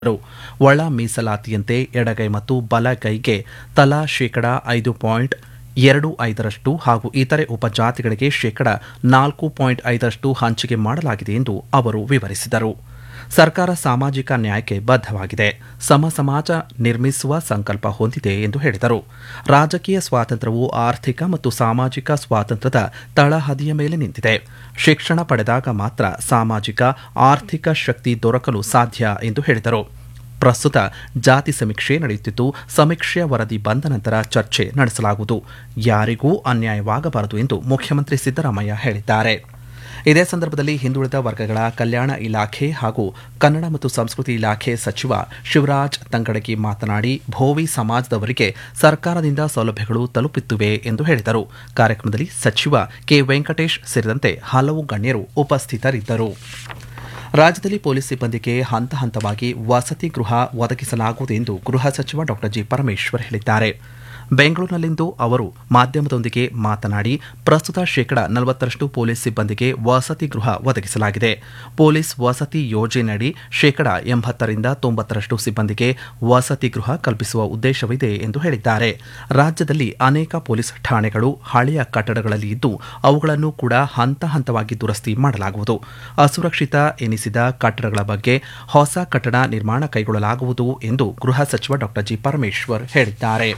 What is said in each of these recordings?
ರು. ಒಳ ಮೀಸಲಾತಿಯಂತೆ ಎಡಗೈ ಮತ್ತು ಬಲಗೈಗೆ ತಲಾ ಶೇಕಡ ಐದು ಪಾಯಿಂಟ್ ಎರಡು ಐದರಷ್ಟು ಹಾಗೂ ಇತರೆ ಉಪಜಾತಿಗಳಿಗೆ ಶೇಕಡ ನಾಲ್ಕು ಪಾಯಿಂಟ್ ಐದರಷ್ಟು ಹಂಚಿಕೆ ಮಾಡಲಾಗಿದೆ ಎಂದು ಅವರು ವಿವರಿಸಿದರು ಸರ್ಕಾರ ಸಾಮಾಜಿಕ ನ್ಯಾಯಕ್ಕೆ ಬದ್ಧವಾಗಿದೆ ಸಮ ಸಮಾಜ ನಿರ್ಮಿಸುವ ಸಂಕಲ್ಪ ಹೊಂದಿದೆ ಎಂದು ಹೇಳಿದರು ರಾಜಕೀಯ ಸ್ವಾತಂತ್ರ್ಯವು ಆರ್ಥಿಕ ಮತ್ತು ಸಾಮಾಜಿಕ ಸ್ವಾತಂತ್ರ್ಯದ ತಳಹದಿಯ ಮೇಲೆ ನಿಂತಿದೆ ಶಿಕ್ಷಣ ಪಡೆದಾಗ ಮಾತ್ರ ಸಾಮಾಜಿಕ ಆರ್ಥಿಕ ಶಕ್ತಿ ದೊರಕಲು ಸಾಧ್ಯ ಎಂದು ಹೇಳಿದರು ಪ್ರಸ್ತುತ ಜಾತಿ ಸಮೀಕ್ಷೆ ನಡೆಯುತ್ತಿದ್ದು ಸಮೀಕ್ಷೆಯ ವರದಿ ಬಂದ ನಂತರ ಚರ್ಚೆ ನಡೆಸಲಾಗುವುದು ಯಾರಿಗೂ ಅನ್ಯಾಯವಾಗಬಾರದು ಎಂದು ಮುಖ್ಯಮಂತ್ರಿ ಸಿದ್ದರಾಮಯ್ಯ ಹೇಳಿದ್ದಾರೆ ಇದೇ ಸಂದರ್ಭದಲ್ಲಿ ಹಿಂದುಳಿದ ವರ್ಗಗಳ ಕಲ್ಯಾಣ ಇಲಾಖೆ ಹಾಗೂ ಕನ್ನಡ ಮತ್ತು ಸಂಸ್ಕೃತಿ ಇಲಾಖೆ ಸಚಿವ ಶಿವರಾಜ್ ತಂಗಡಗಿ ಮಾತನಾಡಿ ಭೋವಿ ಸಮಾಜದವರಿಗೆ ಸರ್ಕಾರದಿಂದ ಸೌಲಭ್ಯಗಳು ತಲುಪುತ್ತಿವೆ ಎಂದು ಹೇಳಿದರು ಕಾರ್ಯಕ್ರಮದಲ್ಲಿ ಸಚಿವ ಕೆ ವೆಂಕಟೇಶ್ ಸೇರಿದಂತೆ ಹಲವು ಗಣ್ಯರು ಉಪಸ್ಥಿತರಿದ್ದರು ರಾಜ್ಯದಲ್ಲಿ ಪೊಲೀಸ್ ಸಿಬ್ಬಂದಿಗೆ ಹಂತ ಹಂತವಾಗಿ ವಸತಿ ಗೃಹ ಒದಗಿಸಲಾಗುವುದು ಎಂದು ಗೃಹ ಸಚಿವ ಡಾ ಜಿ ಪರಮೇಶ್ವರ್ ಹೇಳಿದ್ದಾರೆ ಬೆಂಗಳೂರಿನಲ್ಲಿಂದು ಅವರು ಮಾಧ್ಯಮದೊಂದಿಗೆ ಮಾತನಾಡಿ ಪ್ರಸ್ತುತ ಶೇಕಡ ನಲವತ್ತರಷ್ಟು ಪೊಲೀಸ್ ಸಿಬ್ಬಂದಿಗೆ ವಸತಿ ಗೃಹ ಒದಗಿಸಲಾಗಿದೆ ಪೊಲೀಸ್ ವಸತಿ ಯೋಜನೆಯಡಿ ಶೇಕಡ ಎಂಬತ್ತರಿಂದ ತೊಂಬತ್ತರಷ್ಟು ಸಿಬ್ಬಂದಿಗೆ ವಸತಿ ಗೃಹ ಕಲ್ಪಿಸುವ ಉದ್ದೇಶವಿದೆ ಎಂದು ಹೇಳಿದ್ದಾರೆ ರಾಜ್ಯದಲ್ಲಿ ಅನೇಕ ಪೊಲೀಸ್ ಠಾಣೆಗಳು ಹಳೆಯ ಕಟ್ಟಡಗಳಲ್ಲಿ ಇದ್ದು ಅವುಗಳನ್ನು ಕೂಡ ಹಂತ ಹಂತವಾಗಿ ದುರಸ್ತಿ ಮಾಡಲಾಗುವುದು ಅಸುರಕ್ಷಿತ ಎನಿಸಿದ ಕಟ್ಟಡಗಳ ಬಗ್ಗೆ ಹೊಸ ಕಟ್ಟಡ ನಿರ್ಮಾಣ ಕೈಗೊಳ್ಳಲಾಗುವುದು ಎಂದು ಗೃಹ ಸಚಿವ ಡಾ ಜಿ ಪರಮೇಶ್ವರ್ ಹೇಳಿದ್ದಾರೆ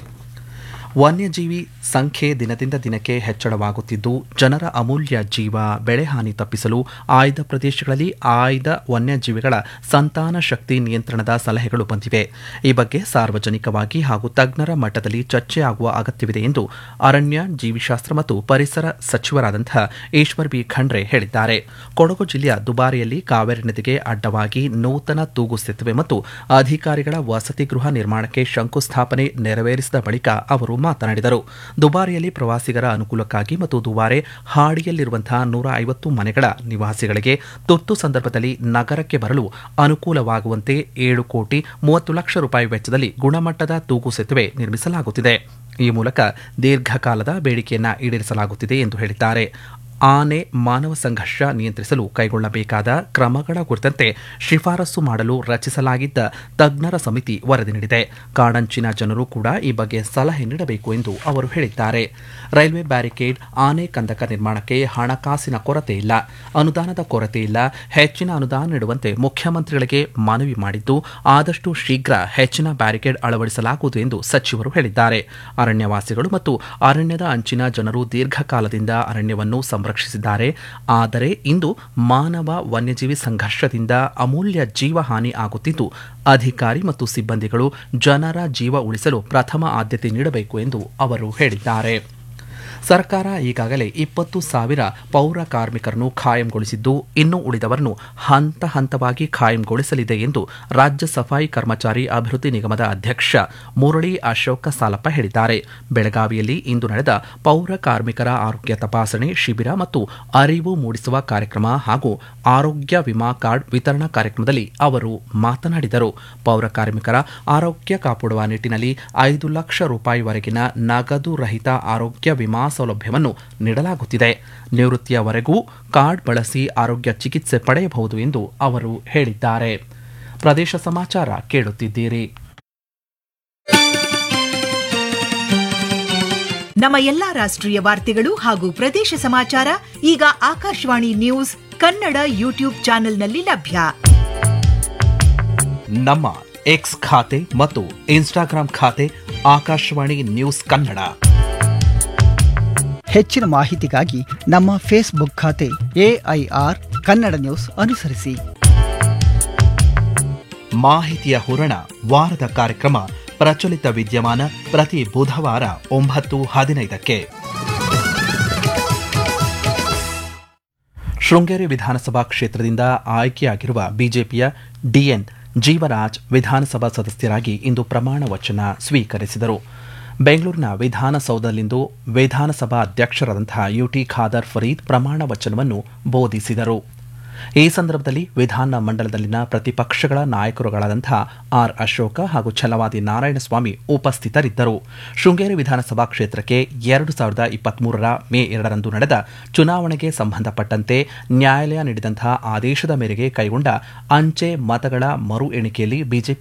ವನ್ಯಜೀವಿ ಸಂಖ್ಯೆ ದಿನದಿಂದ ದಿನಕ್ಕೆ ಹೆಚ್ಚಳವಾಗುತ್ತಿದ್ದು ಜನರ ಅಮೂಲ್ಯ ಜೀವ ಬೆಳೆಹಾನಿ ತಪ್ಪಿಸಲು ಆಯ್ದ ಪ್ರದೇಶಗಳಲ್ಲಿ ಆಯ್ದ ವನ್ಯಜೀವಿಗಳ ಸಂತಾನ ಶಕ್ತಿ ನಿಯಂತ್ರಣದ ಸಲಹೆಗಳು ಬಂದಿವೆ ಈ ಬಗ್ಗೆ ಸಾರ್ವಜನಿಕವಾಗಿ ಹಾಗೂ ತಜ್ಞರ ಮಟ್ಟದಲ್ಲಿ ಚರ್ಚೆ ಆಗುವ ಅಗತ್ಯವಿದೆ ಎಂದು ಅರಣ್ಯ ಜೀವಿಶಾಸ್ತ್ರ ಮತ್ತು ಪರಿಸರ ಸಚಿವರಾದಂತಹ ಈಶ್ವರ್ ಬಿ ಖಂಡ್ರೆ ಹೇಳಿದ್ದಾರೆ ಕೊಡಗು ಜಿಲ್ಲೆಯ ದುಬಾರಿಯಲ್ಲಿ ಕಾವೇರಿ ನದಿಗೆ ಅಡ್ಡವಾಗಿ ನೂತನ ತೂಗು ಸೇತುವೆ ಮತ್ತು ಅಧಿಕಾರಿಗಳ ವಸತಿ ಗೃಹ ನಿರ್ಮಾಣಕ್ಕೆ ಶಂಕುಸ್ಥಾಪನೆ ನೆರವೇರಿಸಿದ ಬಳಿಕ ಅವರು ಮಾತನಾಡಿದರು ದುಬಾರಿಯಲ್ಲಿ ಪ್ರವಾಸಿಗರ ಅನುಕೂಲಕ್ಕಾಗಿ ಮತ್ತು ದುಬಾರೆ ಹಾಡಿಯಲ್ಲಿರುವಂತಹ ನೂರ ಐವತ್ತು ಮನೆಗಳ ನಿವಾಸಿಗಳಿಗೆ ತುರ್ತು ಸಂದರ್ಭದಲ್ಲಿ ನಗರಕ್ಕೆ ಬರಲು ಅನುಕೂಲವಾಗುವಂತೆ ಏಳು ಕೋಟಿ ಮೂವತ್ತು ಲಕ್ಷ ರೂಪಾಯಿ ವೆಚ್ಚದಲ್ಲಿ ಗುಣಮಟ್ಟದ ತೂಗು ಸೇತುವೆ ನಿರ್ಮಿಸಲಾಗುತ್ತಿದೆ ಈ ಮೂಲಕ ದೀರ್ಘಕಾಲದ ಬೇಡಿಕೆಯನ್ನ ಈಡೇರಿಸಲಾಗುತ್ತಿದೆ ಎಂದು ಹೇಳಿದ್ದಾರೆ ಆನೆ ಮಾನವ ಸಂಘರ್ಷ ನಿಯಂತ್ರಿಸಲು ಕೈಗೊಳ್ಳಬೇಕಾದ ಕ್ರಮಗಳ ಕುರಿತಂತೆ ಶಿಫಾರಸು ಮಾಡಲು ರಚಿಸಲಾಗಿದ್ದ ತಜ್ಞರ ಸಮಿತಿ ವರದಿ ನೀಡಿದೆ ಕಾಡಂಚಿನ ಜನರು ಕೂಡ ಈ ಬಗ್ಗೆ ಸಲಹೆ ನೀಡಬೇಕು ಎಂದು ಅವರು ಹೇಳಿದ್ದಾರೆ ರೈಲ್ವೆ ಬ್ಯಾರಿಕೇಡ್ ಆನೆ ಕಂದಕ ನಿರ್ಮಾಣಕ್ಕೆ ಹಣಕಾಸಿನ ಕೊರತೆ ಇಲ್ಲ ಅನುದಾನದ ಕೊರತೆ ಇಲ್ಲ ಹೆಚ್ಚಿನ ಅನುದಾನ ನೀಡುವಂತೆ ಮುಖ್ಯಮಂತ್ರಿಗಳಿಗೆ ಮನವಿ ಮಾಡಿದ್ದು ಆದಷ್ಟು ಶೀಘ್ರ ಹೆಚ್ಚಿನ ಬ್ಯಾರಿಕೇಡ್ ಅಳವಡಿಸಲಾಗುವುದು ಎಂದು ಸಚಿವರು ಹೇಳಿದ್ದಾರೆ ಅರಣ್ಯವಾಸಿಗಳು ಮತ್ತು ಅರಣ್ಯದ ಅಂಚಿನ ಜನರು ದೀರ್ಘಕಾಲದಿಂದ ಅರಣ್ಯವನ್ನು ಸಂರಕ್ಷಿಸಿದ್ದಾರೆ ಆದರೆ ಇಂದು ಮಾನವ ವನ್ಯಜೀವಿ ಸಂಘರ್ಷದಿಂದ ಅಮೂಲ್ಯ ಜೀವಹಾನಿ ಆಗುತ್ತಿದ್ದು ಅಧಿಕಾರಿ ಮತ್ತು ಸಿಬ್ಬಂದಿಗಳು ಜನರ ಜೀವ ಉಳಿಸಲು ಪ್ರಥಮ ಆದ್ಯತೆ ನೀಡಬೇಕು ಎಂದು ಅವರು ಹೇಳಿದ್ದಾರೆ ಸರ್ಕಾರ ಈಗಾಗಲೇ ಇಪ್ಪತ್ತು ಸಾವಿರ ಪೌರ ಕಾರ್ಮಿಕರನ್ನು ಖಾಯಂಗೊಳಿಸಿದ್ದು ಇನ್ನು ಉಳಿದವರನ್ನು ಹಂತ ಹಂತವಾಗಿ ಖಾಯಂಗೊಳಿಸಲಿದೆ ಎಂದು ರಾಜ್ಯ ಸಫಾಯಿ ಕರ್ಮಚಾರಿ ಅಭಿವೃದ್ಧಿ ನಿಗಮದ ಅಧ್ಯಕ್ಷ ಮುರಳಿ ಅಶೋಕ ಸಾಲಪ್ಪ ಹೇಳಿದ್ದಾರೆ ಬೆಳಗಾವಿಯಲ್ಲಿ ಇಂದು ನಡೆದ ಪೌರ ಕಾರ್ಮಿಕರ ಆರೋಗ್ಯ ತಪಾಸಣೆ ಶಿಬಿರ ಮತ್ತು ಅರಿವು ಮೂಡಿಸುವ ಕಾರ್ಯಕ್ರಮ ಹಾಗೂ ಆರೋಗ್ಯ ವಿಮಾ ಕಾರ್ಡ್ ವಿತರಣಾ ಕಾರ್ಯಕ್ರಮದಲ್ಲಿ ಅವರು ಮಾತನಾಡಿದರು ಪೌರ ಕಾರ್ಮಿಕರ ಆರೋಗ್ಯ ಕಾಪಾಡುವ ನಿಟ್ಟಿನಲ್ಲಿ ಐದು ಲಕ್ಷ ರೂಪಾಯಿವರೆಗಿನ ನಗದು ರಹಿತ ಆರೋಗ್ಯ ವಿಮಾ ಸೌಲಭ್ಯವನ್ನು ನೀಡಲಾಗುತ್ತಿದೆ ನಿವೃತ್ತಿಯವರೆಗೂ ಕಾರ್ಡ್ ಬಳಸಿ ಆರೋಗ್ಯ ಚಿಕಿತ್ಸೆ ಪಡೆಯಬಹುದು ಎಂದು ಅವರು ಹೇಳಿದ್ದಾರೆ ಪ್ರದೇಶ ಸಮಾಚಾರ ಕೇಳುತ್ತಿದ್ದೀರಿ ನಮ್ಮ ಎಲ್ಲಾ ರಾಷ್ಟ್ರೀಯ ವಾರ್ತೆಗಳು ಹಾಗೂ ಪ್ರದೇಶ ಸಮಾಚಾರ ಈಗ ಆಕಾಶವಾಣಿ ನ್ಯೂಸ್ ಕನ್ನಡ ಯೂಟ್ಯೂಬ್ ಚಾನೆಲ್ನಲ್ಲಿ ಲಭ್ಯ ನಮ್ಮ ಎಕ್ಸ್ ಖಾತೆ ಮತ್ತು ಇನ್ಸ್ಟಾಗ್ರಾಂ ಖಾತೆ ಆಕಾಶವಾಣಿ ನ್ಯೂಸ್ ಕನ್ನಡ ಹೆಚ್ಚಿನ ಮಾಹಿತಿಗಾಗಿ ನಮ್ಮ ಫೇಸ್ಬುಕ್ ಖಾತೆ ಎಐಆರ್ ಕನ್ನಡ ನ್ಯೂಸ್ ಅನುಸರಿಸಿ ಮಾಹಿತಿಯ ಹೂರಣ ವಾರದ ಕಾರ್ಯಕ್ರಮ ಪ್ರಚಲಿತ ವಿದ್ಯಮಾನ ಪ್ರತಿ ಬುಧವಾರ ಒಂಬತ್ತು ಹದಿನೈದಕ್ಕೆ ಶೃಂಗೇರಿ ವಿಧಾನಸಭಾ ಕ್ಷೇತ್ರದಿಂದ ಆಯ್ಕೆಯಾಗಿರುವ ಬಿಜೆಪಿಯ ಡಿಎನ್ ಜೀವರಾಜ್ ವಿಧಾನಸಭಾ ಸದಸ್ಯರಾಗಿ ಇಂದು ಪ್ರಮಾಣ ವಚನ ಸ್ವೀಕರಿಸಿದರು ಬೆಂಗಳೂರಿನ ವಿಧಾನಸೌಧದಲ್ಲಿಂದು ವಿಧಾನಸಭಾ ಅಧ್ಯಕ್ಷರಾದಂತಹ ಯುಟಿ ಖಾದರ್ ಫರೀದ್ ಪ್ರಮಾಣ ವಚನವನ್ನು ಬೋಧಿಸಿದರು ಈ ಸಂದರ್ಭದಲ್ಲಿ ವಿಧಾನ ಮಂಡಲದಲ್ಲಿನ ಪ್ರತಿಪಕ್ಷಗಳ ನಾಯಕರುಗಳಾದಂತಹ ಆರ್ ಅಶೋಕ ಹಾಗೂ ಛಲವಾದಿ ನಾರಾಯಣಸ್ವಾಮಿ ಉಪಸ್ಥಿತರಿದ್ದರು ಶೃಂಗೇರಿ ವಿಧಾನಸಭಾ ಕ್ಷೇತ್ರಕ್ಕೆ ಎರಡು ಸಾವಿರದ ಇಪ್ಪತ್ಮೂರರ ಮೇ ಎರಡರಂದು ನಡೆದ ಚುನಾವಣೆಗೆ ಸಂಬಂಧಪಟ್ಟಂತೆ ನ್ಯಾಯಾಲಯ ನೀಡಿದಂತಹ ಆದೇಶದ ಮೇರೆಗೆ ಕೈಗೊಂಡ ಅಂಚೆ ಮತಗಳ ಮರು ಎಣಿಕೆಯಲ್ಲಿ ಬಿಜೆಪಿ